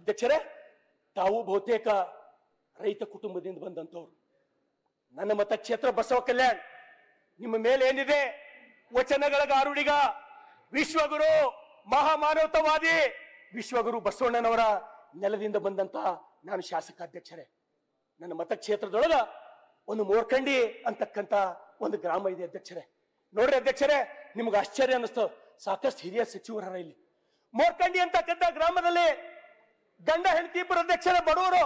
ಅಧ್ಯಕ್ಷರೇ ತಾವು ಬಹುತೇಕ ರೈತ ಕುಟುಂಬದಿಂದ ಬಂದಂತವ್ರು ನನ್ನ ಮತಕ್ಷೇತ್ರ ಬಸವ ಕಲ್ಯಾಣ್ ನಿಮ್ಮ ಮೇಲೆ ಏನಿದೆ ವಚನಗಳ ಗಾರುಡಿಗ ವಿಶ್ವಗುರು ಮಹಾಮಾನವತವಾದಿ ವಿಶ್ವಗುರು ಬಸವಣ್ಣನವರ ನೆಲದಿಂದ ಬಂದಂತ ನಾನು ಶಾಸಕ ಅಧ್ಯಕ್ಷರೇ ನನ್ನ ಮತಕ್ಷೇತ್ರದೊಳಗ ಒಂದು ಮೋರ್ಕಂಡಿ ಅಂತಕ್ಕಂತ ಒಂದು ಗ್ರಾಮ ಇದೆ ಅಧ್ಯಕ್ಷರೇ ನೋಡ್ರಿ ಅಧ್ಯಕ್ಷರೇ ನಿಮ್ಗೆ ಆಶ್ಚರ್ಯ ಅನ್ನಿಸ್ತು ಸಾಕಷ್ಟು ಹಿರಿಯ ಸಚಿವರ ಇಲ್ಲಿ ಮೋರ್ಕಂಡಿ ಅಂತಕ್ಕಂಥ ಗ್ರಾಮದಲ್ಲಿ ಗಂಡ ಹೆಂಡತಿ ಇಬ್ಬರು ಅಧ್ಯಕ್ಷರೇ ಬಡವರು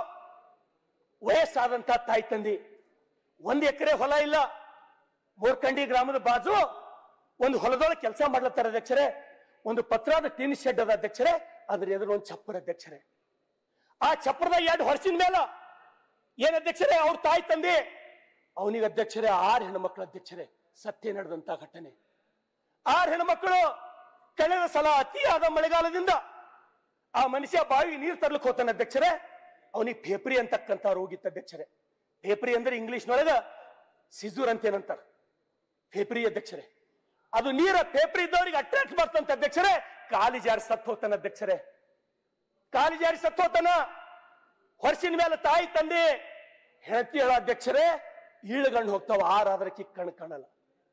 ವಯಸ್ಸಾದಂತ ತಾಯಿ ತಂದಿ ಒಂದ್ ಎಕರೆ ಹೊಲ ಇಲ್ಲ ಮೋರ್ಕಂಡಿ ಗ್ರಾಮದ ಬಾಜು ಒಂದು ಹೊಲದೊಳಗೆ ಕೆಲಸ ಮಾಡ್ಲತ್ತಾರ ಅಧ್ಯಕ್ಷರೇ ಒಂದು ಪತ್ರದ ಟಿನ್ ಶೆಡ್ ಅದ ಅಧ್ಯಕ್ಷರೇ ಅದ್ರ ಎದುರು ಒಂದು ಚಪ್ಪರ ಅಧ್ಯಕ್ಷರೇ ಆ ಚಪ್ಪರದ ಎರಡು ಹೊರಸಿನ ಮೇಲ ಏನ್ ಅಧ್ಯಕ್ಷರೇ ಅವ್ರ ತಾಯಿ ತಂದೆ ಅವನಿಗೆ ಅಧ್ಯಕ್ಷರೇ ಆರು ಹೆಣ್ಮಕ್ಳ ಅಧ್ಯಕ್ಷರೇ ಸತ್ಯ ನಡೆದಂತ ಘಟನೆ ಆರು ಹೆಣ್ಮಕ್ಳು ಕಳೆದ ಸಲ ಅತಿಯಾದ ಮಳೆಗಾಲದಿಂದ ಆ ಮನುಷ್ಯ ಬಾವಿಗೆ ನೀರು ತರ್ಲಿಕ್ಕೆ ಹೋತಾನೆ ಅಧ್ಯಕ್ಷರೇ ಅವನಿಗೆ ಫೇಪ್ರಿ ಅಂತಕ್ಕಂಥ ರೋಗ ಇತ್ತು ಅಧ್ಯಕ್ಷರೇ ಫೇಪ್ರಿ ಅಂದ್ರೆ ಇಂಗ್ಲಿಷ್ನೊಳಗ ಸಿಜೂರ್ ಅಂತ ಏನಂತಾರ ಫೇಪ್ರಿ ಅಧ್ಯಕ್ಷರೇ ಅದು ನೀರ ಫೇಪ್ರಿ ಇದ್ದವರಿಗೆ ಅಟ್ರಾಕ್ಟ್ ಬರ್ತಂತ ಅಧ್ಯಕ್ಷರೇ ಕಾಲಿ ಜಾರಿ ಸತ್ತು ಹೋತಾನ ಅಧ್ಯಕ್ಷರೇ ಕಾಲಿ ಜಾರಿ ಸತ್ತು ಹೋತಾನ ಹೊರಸಿನ ಮೇಲೆ ತಾಯಿ ತಂದೆ ಹೆಂಡತಿ ಹೇಳ ಅಧ್ಯಕ್ಷರೇ ಈಳುಗಂಡು ಹೋಗ್ತಾವ ಆರಾದ್ರ ಕಿಕ್ ಕಣ್ ಕಾಣಲ್ಲ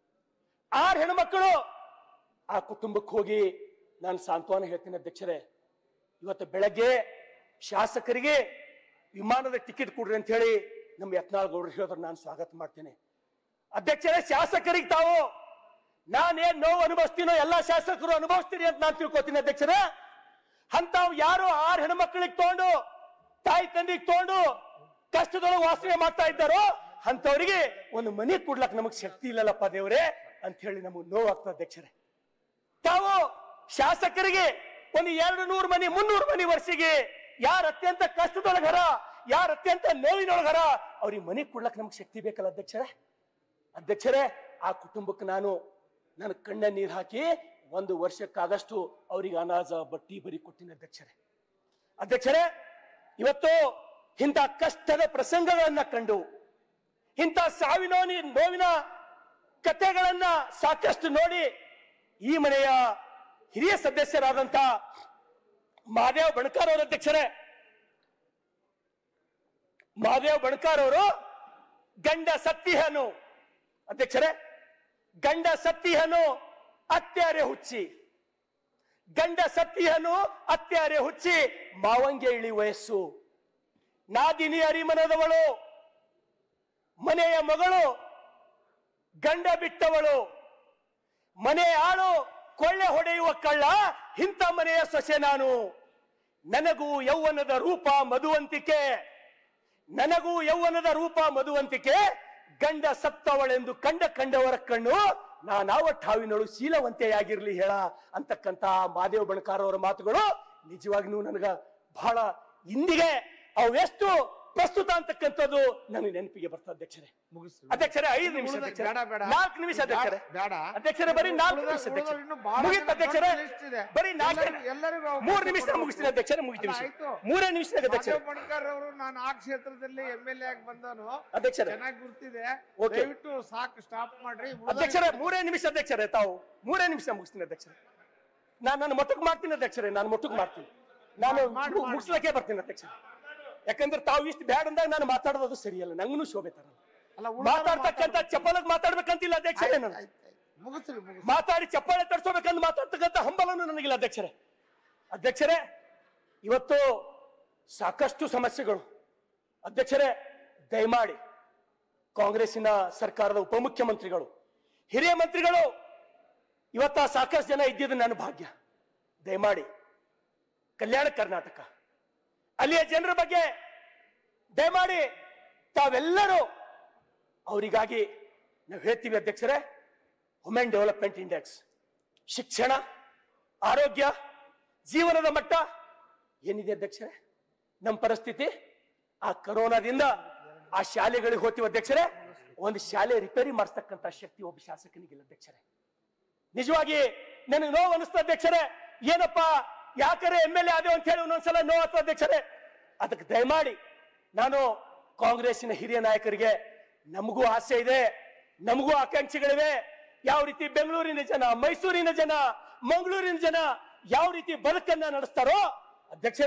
ಆರ್ ಹೆಣ್ಮಕ್ಳು ಆ ಕುಟುಂಬಕ್ಕೆ ಹೋಗಿ ನಾನು ಸಾಂತ್ವನ ಹೇಳ್ತೀನಿ ಅಧ್ಯಕ್ಷರೇ ಇವತ್ತು ಬೆಳಗ್ಗೆ ಶಾಸಕರಿಗೆ ವಿಮಾನದ ಟಿಕೆಟ್ ಕೊಡ್ರಿ ಅಂತ ಹೇಳಿ ನಮ್ಮ ಯತ್ನಾಳ್ ಗೌಡ್ರು ಹೇಳಿದ್ರು ನಾನು ಸ್ವಾಗತ ಮಾಡ್ತೇನೆ ಅಧ್ಯಕ್ಷರೇ ಶಾಸಕರಿಗೆ ತಾವು ನಾನೇನ್ ನೋವು ಅನುಭವಿಸ್ತೀನೋ ಎಲ್ಲಾ ಶಾಸಕರು ಅನುಭವಿಸ್ತೀರಿ ಅಂತ ನಾನು ತಿಳ್ಕೊತೀನಿ ಅಧ್ಯಕ್ಷರೇ ಅಂತಾವ್ ಯಾರು ಆರು ಹೆಣ್ಮಕ್ಳಿಗೆ ತಗೊಂಡು ತಾಯಿ ತಂದಿಗೆ ತಗೊಂಡು ಕಷ್ಟದೊಳಗೆ ವಾಸನೆ ಮಾಡ್ತಾ ಇದ್ದಾರೋ ಅಂತವರಿಗೆ ಒಂದು ಮನೆ ಕೊಡ್ಲಕ್ ನಮಗ್ ಶಕ್ತಿ ಇಲ್ಲಲ್ಲಪ್ಪ ದೇವ್ರೆ ಅಂತ ಹೇಳಿ ನಮಗ್ ನೋವಾಗ್ತದೆ ಅಧ್ಯಕ್ಷರೇ ತಾವು ಶಾಸಕರಿಗೆ ಒಂದು ಎರಡು ನೂರು ಮನಿ ಮುನ್ನೂರು ಮನಿ ವರ್ಷಿಗೆ ಯಾರ ಅತ್ಯಂತ ಕಷ್ಟದೊಳಗರ ಯಾರ ಅತ್ಯಂತ ನೋವಿನೊಳಗರ ಅವ್ರಿಗೆ ಮನಿ ಕೊಡ್ಲಕ್ ನಮ್ಗೆ ಶಕ್ತಿ ಬೇಕಲ್ಲ ಅಧ್ಯಕ್ಷರೇ ಅಧ್ಯಕ್ಷರೇ ಆ ಕುಟುಂಬಕ್ಕೆ ನಾನು ನನ್ನ ಕಣ್ಣ ನೀರು ಹಾಕಿ ಒಂದು ವರ್ಷಕ್ಕಾದಷ್ಟು ಅವರಿಗೆ ಅನಾಜ ಬಟ್ಟಿ ಬರಿ ಕೊಟ್ಟಿನ ಅಧ್ಯಕ್ಷರೇ ಅಧ್ಯಕ್ಷರೇ ಇವತ್ತು ಇಂಥ ಕಷ್ಟದ ಪ್ರಸಂಗಗಳನ್ನ ಕಂಡು ಇಂಥ ಸಾವಿನ ನೋವಿನ ಕಥೆಗಳನ್ನ ಸಾಕಷ್ಟು ನೋಡಿ ಈ ಮನೆಯ ಹಿರಿಯ ಸದಸ್ಯರಾದಂತ ಮಹಾದೇವ್ ಬಣಕಾರ್ ಅವರ ಅಧ್ಯಕ್ಷರೇ ಮಹಾದೇವ್ ಬಣಕಾರ್ ಅವರು ಗಂಡ ಸತ್ತಿಹನು ಅಧ್ಯಕ್ಷರೇ ಗಂಡ ಸತ್ತಿಹನು ಅತ್ಯಾರೆ ಹುಚ್ಚಿ ಗಂಡ ಸತ್ತಿಹನು ಅತ್ಯಾರೆ ಹುಚ್ಚಿ ಮಾವಂಗೆ ಇಳಿ ವಯಸ್ಸು ನಾದಿನಿ ಅರಿಮನದವಳು ಮನೆಯ ಮಗಳು ಗಂಡ ಬಿಟ್ಟವಳು ಮನೆ ಆಳು ಕೊಳ್ಳೆ ಹೊಡೆಯುವ ಕಳ್ಳ ಇಂಥ ಮನೆಯ ಸೊಸೆ ನಾನು ನನಗೂ ಯೌವನದ ರೂಪ ಮಧುವಂತಿಕೆ ನನಗೂ ಯೌವನದ ರೂಪ ಮಧುವಂತಿಕೆ ಗಂಡ ಸತ್ತವಳೆಂದು ಕಂಡ ಕಂಡವರ ಕಣ್ಣು ನಾನಾವ ಠಾವಿನಳು ಶೀಲವಂತೆಯಾಗಿರ್ಲಿ ಹೇಳ ಅಂತಕ್ಕಂತ ಮಾದೇವ್ ಬಣಕಾರ್ ಅವರ ಮಾತುಗಳು ನಿಜವಾಗಿಯೂ ನನಗ ಬಹಳ ಇಂದಿಗೆ ಅವೆಷ್ಟು ಪ್ರಸ್ತುತ ಅಂತಕ್ಕಂಥದ್ದು ನನಗೆ ನೆನಪಿಗೆ ಬರ್ತದೆ ಅಧ್ಯಕ್ಷರೇ ಮುಗಿಸ್ರಿ. ಅಧ್ಯಕ್ಷರೇ ಐದು ನಿಮಿಷ ಉಳಿದ- ಅಧ್ಯಕ್ಷರೇ ಬೇಡ, ಬೇಡ. ನಾಲ್ಕು ನಿಮಿಷ ಅಧ್ಯಕ್ಷರೇ ಬೇಡ. ಅಧ್ಯಕ್ಷರೇ ಬರೀ ನಾಲ್ಕು ಉಳಿದ- ನಿಮಿಷ ಅಧ್ಯಕ್ಷರೇ ಉಳಿದವ್ರು ಇನ್ನೂ ಬಹಳ ಮುಗೀತು ಜನ ಅಧ್ಯಕ್ಷರೇ ದೊಡ್ಡ list ಇದೆ. ಬರೀ ನಾಲ್ಕು ಎಲ್ಲರಿಗೂ- ಎಲ್ಲರಿಗೂ ಅವಕಾಶ ಮೂರು ನಿಮಿಷ ಕೊಡ್ಬೇಕು. ಮುಗಿಸ್ತೀನಿ ಅಧ್ಯಕ್ಷರೇ ಮುಗಿತು ಅಲ್ಲ, ಆಯ್ತು. ಮೂರೇ ನಿಮಿಷದಾಗ ಅಧ್ಯಕ್ಷರೇ ಮಾಧವ್ ಬಣ್ಕರ್ ಅವರು ನಾನು ಆ ಕ್ಷೇತ್ರದಲ್ಲಿ ಎಂ ಎಲ್ ಎ ಆಗಿ ಬಂದನು ಅಧ್ಯಕ್ಷರೇ ಚೆನ್ನಾಗಿ ಗುರ್ತಿದೆ Okay. ದಯವಿಟ್ಟು ಸಾಕು ಸ್ಟಾಪ್ ಮಾಡ್ರಿ ಉಳಿದವ್ರಿಗೆ- ಅಧ್ಯಕ್ಷರೇ ಮೂರೇ ನಿಮಿಷ ಅಧ್ಯಕ್ಷರೇ ತಾವು ಮೂರೇ ನಿಮಿಷ ಮುಗಿಸ್ತೀನಿ ಅಧ್ಯಕ್ಷರೇ ನಾನು ನನ್ನ ಮೊಟ್ಟಕ್ಕೆ ಮಾಡ್ತೀನಿ ಅಧ್ಯಕ್ಷರೇ ನಾನು ಮೊಟ್ಟಕ್ಕೆ ಮಾಡ್ತೀನಿ ನಾನು ಮಾಡ್- ಮು- ಮಾಡ್- ಮುಗಿಸ್ಲಿಕ್ಕೆ ಬರ್ತೀನಿ ಅಧ್ಯಕ್ಷರೇ ಯಾಕಂದ್ರೆ ತಾವು ಇಷ್ಟು ಬ್ಯಾಡ್ ಅಂದಾಗ ನಾನು ಮಾತಾಡೋದು ಸರಿಯಲ್ಲ ನಂಗೂ ಶೋಭೆ ತರ ಅಲ್ಲ, ಉಳಿದವ್ರು ಮಾತಾಡ್ತಕ್ಕಂತ ಚಪ್ಪಲಾಗ ಮಾತಾಡ್ಬೇಕಂತಿಲ್ಲ ಅಧ್ಯಕ್ಷರೇ ಆಯ್ತು, ನಾನು ಆಯ್ತು, ಆಯ್ತು. ಮುಗಿಸ್ರಿ ಮುಗಿಸ್ರಿ ಮಾತಾಡಿ ಚಪ್ಪಾಳೆ ತರಿಸೋಬೇಕಂತ ಮಾತಾಡ್ತಕ್ಕಂಥ ಹಂಬಲನು ನನಗಿಲ್ಲ ಅಧ್ಯಕ್ಷರೇ ಅಧ್ಯಕ್ಷರೇ ಇವತ್ತು ಸಾಕಷ್ಟು ಸಮಸ್ಯೆಗಳು ಅಧ್ಯಕ್ಷರೇ ದಯಮಾಡಿ ಕಾಂಗ್ರೆಸ್ಸಿನ ಸರ್ಕಾರದ ಉಪಮುಖ್ಯಮಂತ್ರಿಗಳು ಹಿರಿಯ ಮಂತ್ರಿಗಳು ಇವತ್ತ ಸಾಕಷ್ಟು ಜನ ಇದ್ದಿದ್ದು ನನ್ನ ಭಾಗ್ಯ ದಯಮಾಡಿ ಕಲ್ಯಾಣ ಕರ್ನಾಟಕ ಅಲ್ಲಿಯ ಜನರ ಬಗ್ಗೆ ದಯಮಾಡಿ ತಾವೆಲ್ಲರೂ ಅವರಿಗಾಗಿ ನಾವು ಹೇಳ್ತೀವಿ ಅಧ್ಯಕ್ಷರೇ ವುಮೆನ್ ಡೆವಲಪ್ಮೆಂಟ್ ಇಂಡೆಕ್ಸ್ ಶಿಕ್ಷಣ ಆರೋಗ್ಯ ಜೀವನದ ಮಟ್ಟ ಏನಿದೆ ಅಧ್ಯಕ್ಷರೇ ನಮ್ಮ ಪರಿಸ್ಥಿತಿ ಆ ಕರೋನಾದಿಂದ ಆ ಶಾಲೆಗಳಿಗೆ ಹೋಗ್ತೀವಿ ಅಧ್ಯಕ್ಷರೇ ಒಂದು ಶಾಲೆ ರಿಪೇರಿ ಮಾಡಿಸ್ತಕ್ಕಂಥ ಶಕ್ತಿ ಒಬ್ಬ ಶಾಸಕನಿಗಿಲ್ಲ ಅಧ್ಯಕ್ಷರೇ ನಿಜವಾಗಿ ನನಗೆ ನೋವು ಅನಿಸ್ತಾ ಅಧ್ಯಕ್ಷರೇ ಏನಪ್ಪ ಯಾಕರೆ ಎಮ್ ಎಲ್ ಎ ಆದೇವು ಅಂತ ಹೇಳಿ ಒಂದೊಂದ್ಸಲ ನೋವು ಆಗ್ತದೆ ಅಧ್ಯಕ್ಷರೇ ಅದಕ್ಕೆ ದಯಮಾಡಿ ನಾನು ಕಾಂಗ್ರೆಸ್ಸಿನ ಹಿರಿಯ ನಾಯಕರಿಗೆ ನಮಗೂ ಆಸೆ ಇದೆ ನಮಗೂ ಆಕಾಂಕ್ಷೆಗಳಿವೆ ಯಾವ ರೀತಿ ಬೆಂಗಳೂರಿನ ಜನ ಮೈಸೂರಿನ ಜನ ಮಂಗಳೂರಿನ ಜನ ಯಾವ ರೀತಿ ಬದುಕನ್ನ ನಡೆಸ್ತಾರೋ ಅಧ್ಯಕ್ಷರೇ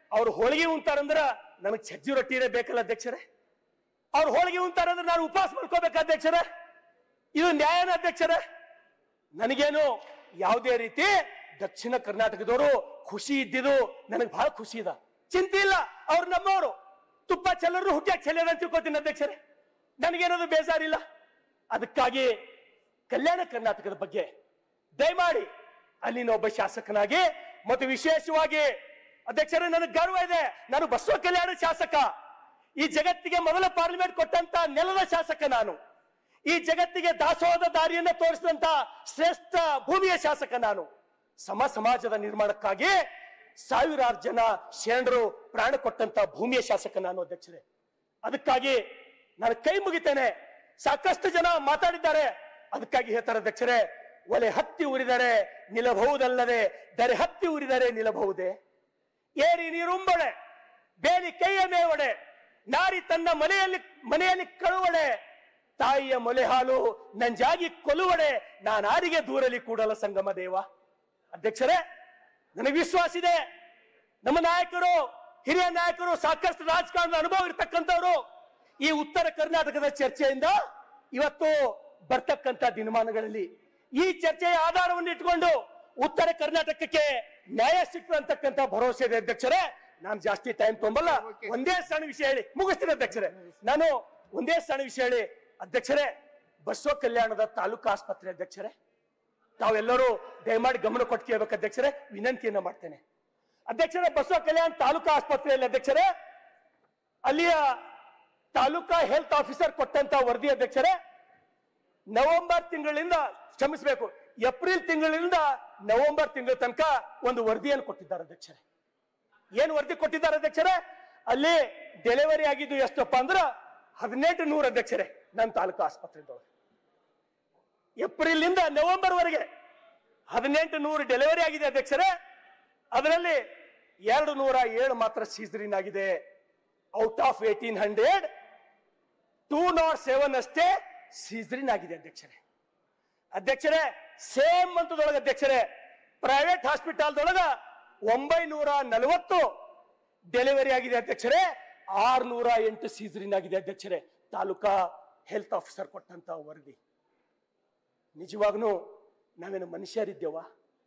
ಅವ್ರು ಹೋಳಿಗೆ ಉಂತಾರಂದ್ರ ನನಗೆ ಸಜ್ಜಿ ರೊಟ್ಟಿನೇ ಬೇಕಲ್ಲ ಅಧ್ಯಕ್ಷರೇ ಅವ್ರು ಹೋಳಿಗೆ ಉಂತಾರಂದ್ರೆ ನಾನು ಉಪವಾಸ ಮಾಡ್ಕೋಬೇಕು ಅಧ್ಯಕ್ಷರೇ ಇದು ನ್ಯಾಯನ ಅಧ್ಯಕ್ಷರೇ ನನಗೇನು ಯಾವುದೇ ರೀತಿ ದಕ್ಷಿಣ ಕರ್ನಾಟಕದವರು ಖುಷಿ ಇದ್ದಿದ್ದು ನನಗೆ ಬಹಳ ಖುಷಿ ಇದೆ ಚಿಂತೆ ಇಲ್ಲ ಅವ್ರು ನಮ್ಮವರು ತುಪ್ಪ ಚೆಲ್ಲರು ಹುಟ್ಟ್ಯಾಕ್ ಚೆಲ್ಲರ ಅಂತ ತಿಳ್ಕೊತೀನಿ ಅಧ್ಯಕ್ಷರೇ ನನಗೇನದು ಬೇಜಾರಿಲ್ಲ ಅದಕ್ಕಾಗಿ ಕಲ್ಯಾಣ ಕರ್ನಾಟಕದ ಬಗ್ಗೆ ದಯಮಾಡಿ ಅಲ್ಲಿನ ಒಬ್ಬ ಶಾಸಕನಾಗಿ ಮತ್ತು ವಿಶೇಷವಾಗಿ ಅಧ್ಯಕ್ಷರೇ ನನಗೆ ಗರ್ವ ಇದೆ ನಾನು ಬಸವ ಕಲ್ಯಾಣ ಶಾಸಕ ಈ ಜಗತ್ತಿಗೆ ಮೊದಲ ಪಾರ್ಲಿಮೆಂಟ್ ಕೊಟ್ಟಂತ ನೆಲದ ಶಾಸಕ ನಾನು ಈ ಜಗತ್ತಿಗೆ ದಾಸೋಹದ ದಾರಿಯನ್ನ ತೋರಿಸಿದಂತ ಶ್ರೇಷ್ಠ ಭೂಮಿಯ ಶಾಸಕ ನಾನು ಸಮ ಸಮಾಜದ ನಿರ್ಮಾಣಕ್ಕಾಗಿ ಸಾವಿರಾರು ಜನ ಶರಣರು ಪ್ರಾಣ ಕೊಟ್ಟಂತ ಭೂಮಿಯ ಶಾಸಕ ನಾನು ಅಧ್ಯಕ್ಷರೇ ಅದಕ್ಕಾಗಿ ನಾನು ಕೈ ಮುಗಿತೇನೆ ಸಾಕಷ್ಟು ಜನ ಮಾತಾಡಿದ್ದಾರೆ ಅದಕ್ಕಾಗಿ ಹೇಳ್ತಾರೆ ಅಧ್ಯಕ್ಷರೇ ಒಲೆ ಹತ್ತಿ ಉರಿದರೆ ನಿಲ್ಲಬಹುದಲ್ಲದೆ ದರೆ ಹತ್ತಿ ಉರಿದರೆ ನಿಲ್ಲಬಹುದೇ ಏರಿ ನೀರುಂಬಳೆ ಬೇಲಿ ಕೈಯ ಮೇವಡೆ ನಾರಿ ತನ್ನ ಮನೆಯಲ್ಲಿ ಮನೆಯಲ್ಲಿ ಕಳುವಡೆ ತಾಯಿಯ ಮೊಲೆ ಹಾಲು ನಂಜಾಗಿ ಕೊಲುವಡೆ ನಾನಾರಿಗೆ ದೂರಲಿ ಕೂಡಲ ಸಂಗಮ ದೇವ ಅಧ್ಯಕ್ಷರೇ ನನಗೆ ವಿಶ್ವಾಸ ಇದೆ ನಮ್ಮ ನಾಯಕರು ಹಿರಿಯ ನಾಯಕರು ಸಾಕಷ್ಟು ರಾಜಕಾರಣದ ಅನುಭವ ಇರ್ತಕ್ಕಂಥವ್ರು ಈ ಉತ್ತರ ಕರ್ನಾಟಕದ ಚರ್ಚೆಯಿಂದ ಇವತ್ತು ಬರ್ತಕ್ಕಂಥ ದಿನಮಾನಗಳಲ್ಲಿ ಈ ಚರ್ಚೆಯ ಆಧಾರವನ್ನು ಇಟ್ಕೊಂಡು ಉತ್ತರ ಕರ್ನಾಟಕಕ್ಕೆ ನ್ಯಾಯ ಸಿಕ್ತು ಅಂತಕ್ಕಂಥ ಭರವಸೆ ಇದೆ ಅಧ್ಯಕ್ಷರೇ ನಾನು ಜಾಸ್ತಿ ಟೈಮ್ ತೊಂಬಲ್ಲ Okay. ಒಂದೇ ಸಣ್ಣ ವಿಷಯ ಹೇಳಿ ಮುಗಿಸ್ತೀನಿ ಅಧ್ಯಕ್ಷರೇ ನಾನು ಒಂದೇ ಸಣ್ಣ ವಿಷಯ ಹೇಳಿ ಅಧ್ಯಕ್ಷರೇ ಬಸವ ಕಲ್ಯಾಣದ ತಾಲೂಕು ಆಸ್ಪತ್ರೆ ಅಧ್ಯಕ್ಷರೇ ತಾವೆಲ್ಲರೂ ದಯಮಾಡಿ ಗಮನ ಕೊಟ್ಟು ಕೇಳಬೇಕು ಅಧ್ಯಕ್ಷರೇ ವಿನಂತಿಯನ್ನ ಮಾಡ್ತೇನೆ ಅಧ್ಯಕ್ಷರೇ ಬಸವ ಕಲ್ಯಾಣ ತಾಲೂಕು ಆಸ್ಪತ್ರೆಯಲ್ಲಿ ಅಧ್ಯಕ್ಷರೇ ಅಲ್ಲಿಯ ತಾಲೂಕಾ ಹೆಲ್ತ್ ಆಫೀಸರ್ ಕೊಟ್ಟಂತ ವರದಿ ಅಧ್ಯಕ್ಷರೇ ನವೆಂಬರ್ ತಿಂಗಳಿಂದ ಕ್ಷಮಿಸಬೇಕು ಏಪ್ರಿಲ್ ತಿಂಗಳಿಂದ ನವೆಂಬರ್ ತಿಂಗಳ ತನಕ ಒಂದು ವರದಿಯನ್ನು ಕೊಟ್ಟಿದ್ದಾರೆ ಅಧ್ಯಕ್ಷರೇ ಏನ್ ವರದಿ ಕೊಟ್ಟಿದ್ದಾರೆ ಅಧ್ಯಕ್ಷರೇ ಅಲ್ಲಿ ಡೆಲಿವರಿ ಆಗಿದ್ದು ಎಷ್ಟಪ್ಪ ಅಂದ್ರ ಹದಿನೆಂಟು ನೂರು ಅಧ್ಯಕ್ಷರೇ ನನ್ನ ತಾಲೂಕು ಆಸ್ಪತ್ರೆದೊಳಗೆ ಏಪ್ರಿಲ್ ಇಂದ ನವೆಂಬರ್ ವರೆಗೆ ಹದಿನೆಂಟು ನೂರು ಡೆಲಿವರಿ ಆಗಿದೆ ಅಧ್ಯಕ್ಷರೇ ಅದರಲ್ಲಿ ಎರಡು ನೂರ ಏಳು ಮಾತ್ರ ಸೀಸರಿನ್ ಆಗಿದೆ out of eighteen hundred two not seven ಅಷ್ಟೇ ಸೀಸರಿನ್ ಆಗಿದೆ ಅಧ್ಯಕ್ಷರೇ ಅಧ್ಯಕ್ಷರೇ ಸೇಮ್ ಮಂತದೊಳಗೆ ಅಧ್ಯಕ್ಷರೇ ಪ್ರೈವೇಟ್ ಹಾಸ್ಪಿಟಲ್ದೊಳಗ ಒಂಬೈನೂರ ನಲವತ್ತು ಡೆಲಿವರಿ ಆಗಿದೆ ಅಧ್ಯಕ್ಷರೇ ಆರ್ನೂರ ಎಂಟು ಸೀಸರಿನ್ ಆಗಿದೆ ಅಧ್ಯಕ್ಷರೇ ತಾಲೂಕಾ ಹೆಲ್ತ್ ಆಫೀಸರ್ ಕೊಟ್ಟಂತ ವರದಿ ನಿಜವಾಗ್ನು ನಾವೇನು ಮನುಷ್ಯರಿದ್ದೇವಾ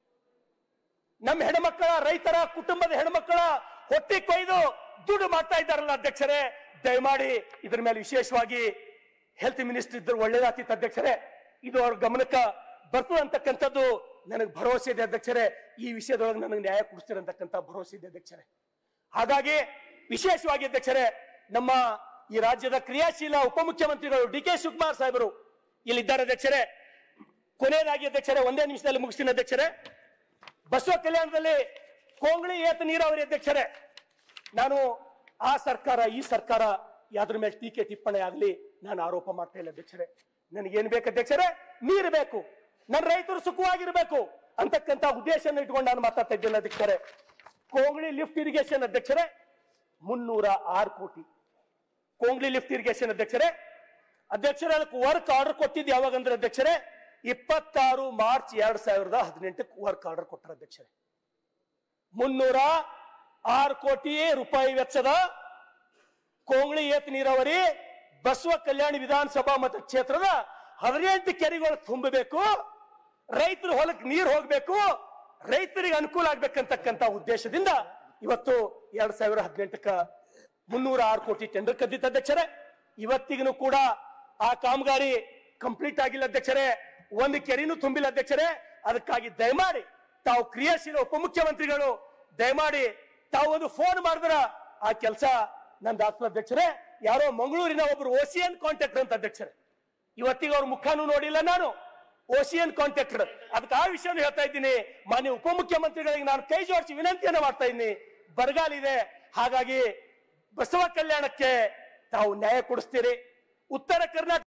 ನಮ್ಮ ಹೆಣ್ಮಕ್ಕಳ ರೈತರ ಕುಟುಂಬದ ಹೆಣ್ಮಕ್ಕಳ ಹೊಟ್ಟೆ ಕೊಯ್ದು ದುಡ್ಡು ಮಾಡ್ತಾ ಇದ್ದಾರಲ್ಲ ಅಧ್ಯಕ್ಷರೇ ದಯಮಾಡಿ ಇದ್ರ ಮೇಲೆ ವಿಶೇಷವಾಗಿ ಹೆಲ್ತ್ ಮಿನಿಸ್ಟರ್ ಇದ್ರು ಒಳ್ಳೇದಾಗ್ತಿತ್ತು ಅಧ್ಯಕ್ಷರೇ ಇದು ಅವ್ರ ಗಮನಕ್ಕ ಬರ್ತದೆ ಅಂತಕ್ಕಂಥದ್ದು ನನಗೆ ಭರವಸೆ ಇದೆ ಅಧ್ಯಕ್ಷರೇ ಈ ವಿಷಯದೊಳಗೆ ನನಗೆ ನ್ಯಾಯ ಕೊಡಿಸ್ತಿರಂತಕ್ಕಂಥ ಭರವಸೆ ಇದೆ ಅಧ್ಯಕ್ಷರೇ ಹಾಗಾಗಿ ವಿಶೇಷವಾಗಿ ಅಧ್ಯಕ್ಷರೇ ನಮ್ಮ ಈ ರಾಜ್ಯದ ಕ್ರಿಯಾಶೀಲ ಉಪಮುಖ್ಯಮಂತ್ರಿಗಳು ಡಿ ಕೆ ಶಿವಕುಮಾರ್ ಸಾಹೇಬರು ಇಲ್ಲಿದ್ದಾರೆ ಅಧ್ಯಕ್ಷರೇ ಕೊನೆಯದಾಗಿ ಅಧ್ಯಕ್ಷರೇ ಒಂದೇ ನಿಮಿಷದಲ್ಲಿ ಮುಗಿಸ್ತೀನಿ ಅಧ್ಯಕ್ಷರೇ ಬಸವ ಕಲ್ಯಾಣದಲ್ಲಿ ಕೊಂಗಳಿ ಏತ ನೀರಾವರಿ ಅಧ್ಯಕ್ಷರೇ ನಾನು ಆ ಸರ್ಕಾರ ಈ ಸರ್ಕಾರ ಯಾದ್ರ ಮೇಲೆ ಟೀಕೆ ಟಿಪ್ಪಣಿ ಆಗಲಿ ನಾನು ಆರೋಪ ಮಾಡ್ತಾ ಇಲ್ಲ ಅಧ್ಯಕ್ಷರೇ ನನಗೇನ್ ಬೇಕು ಅಧ್ಯಕ್ಷರೇ ನೀರು ಬೇಕು ನನ್ನ ರೈತರು ಸುಖವಾಗಿರ್ಬೇಕು ಅಂತಕ್ಕಂಥ ಉದ್ದೇಶನ ಇಟ್ಕೊಂಡು ನಾನು ಮಾತಾಡ್ತಾ ಇದ್ದೇನೆ ಅಧ್ಯಕ್ಷರೇ ಕೊಂಗಳಿ ಲಿಫ್ಟ್ ಇರಿಗೇಷನ್ ಅಧ್ಯಕ್ಷರೇ ಮುನ್ನೂರ ಆರು ಕೋಟಿ ಕೊಂಗ್ಲಿ ಲಿಫ್ಟ್ ಇರಿಗೇಷನ್ ಅಧ್ಯಕ್ಷರೇ ಅಧ್ಯಕ್ಷರೇ ಅದಕ್ಕೆ ವರ್ಕ್ ಆರ್ಡರ್ ಕೊಟ್ಟಿದ್ದು ಯಾವಾಗ ಅಂದ್ರೆ ಅಧ್ಯಕ್ಷರೇ ಇಪ್ಪತ್ತಾರು ಮಾರ್ಚ್ ಎರಡ್ ಸಾವಿರದ ಹದಿನೆಂಟಕ್ಕೆ ವರ್ಕ್ ಆರ್ಡರ್ ಕೊಟ್ಟರು ಅಧ್ಯಕ್ಷರೇ ಮುನ್ನೂರ ಆರು ಕೋಟಿ ರೂಪಾಯಿ ವೆಚ್ಚದ ಕೊಂಗ್ಳಿ ಏತ್ ನೀರಾವರಿ ಬಸವ ಕಲ್ಯಾಣ ವಿಧಾನಸಭಾ ಮತಕ್ಷೇತ್ರದ ಹದಿನೆಂಟು ಕೆರೆಗಳು ತುಂಬಬೇಕು ರೈತರ ಹೊಲಕ್ಕೆ ನೀರು ಹೋಗ್ಬೇಕು ರೈತರಿಗೆ ಅನುಕೂಲ ಆಗ್ಬೇಕಂತಕ್ಕಂತ ಉದ್ದೇಶದಿಂದ ಇವತ್ತು ಎರಡ್ ಸಾವಿರ ಹದಿನೆಂಟಕ್ಕ ಮುನ್ನೂರ ಆರು ಕೋಟಿ ಟೆಂಡರ್ ಕದ್ದಿತ್ತು ಅಧ್ಯಕ್ಷರೇ ಇವತ್ತಿಗೂ ಕೂಡ ಆ ಕಾಮಗಾರಿ ಕಂಪ್ಲೀಟ್ ಆಗಿಲ್ಲ ಅಧ್ಯಕ್ಷರೇ ಒಂದು ಕೆರೆನೂ ತುಂಬಿಲ್ಲ ಅಧ್ಯಕ್ಷರೇ ಅದಕ್ಕಾಗಿ ದಯಮಾಡಿ ತಾವು ಕ್ರಿಯಾಶೀಲ ಉಪಮುಖ್ಯಮಂತ್ರಿಗಳು ದಯಮಾಡಿ ತಾವು ಒಂದು ಫೋನ್ ಮಾಡಿದ್ರ ಆ ಕೆಲಸ ನಂದು ಆಗ್ತದೆ ಅಧ್ಯಕ್ಷರೇ ಯಾರೋ ಮಂಗಳೂರಿನ ಒಬ್ರು ಓಸಿಯನ್ ಕಾಂಟ್ಯಾಕ್ಟರ್ ಅಂತ ಅಧ್ಯಕ್ಷರೇ ಇವತ್ತಿಗೆ ಅವ್ರ ಮುಖನೂ ನೋಡಿಲ್ಲ ನಾನು ಓಸಿಯನ್ ಕಾಂಟ್ಯಾಕ್ಟರ್ ಅದಕ್ಕೆ ಆ ವಿಷಯವನ್ನು ಹೇಳ್ತಾ ಇದ್ದೀನಿ ಮಾನ್ಯ ಉಪಮುಖ್ಯಮಂತ್ರಿಗಳಿಗೆ ನಾನು ಕೈ ಜೋಡಿಸಿ ವಿನಂತಿಯನ್ನು ಮಾಡ್ತಾ ಇದ್ದೀನಿ ಬರಗಾಲ ಇದೆ ಹಾಗಾಗಿ ಬಸವ ಕಲ್ಯಾಣಕ್ಕೆ ತಾವು ನ್ಯಾಯ ಕೊಡಿಸ್ತೀರಿ ಉತ್ತರ ಕರ್ನಾಟಕ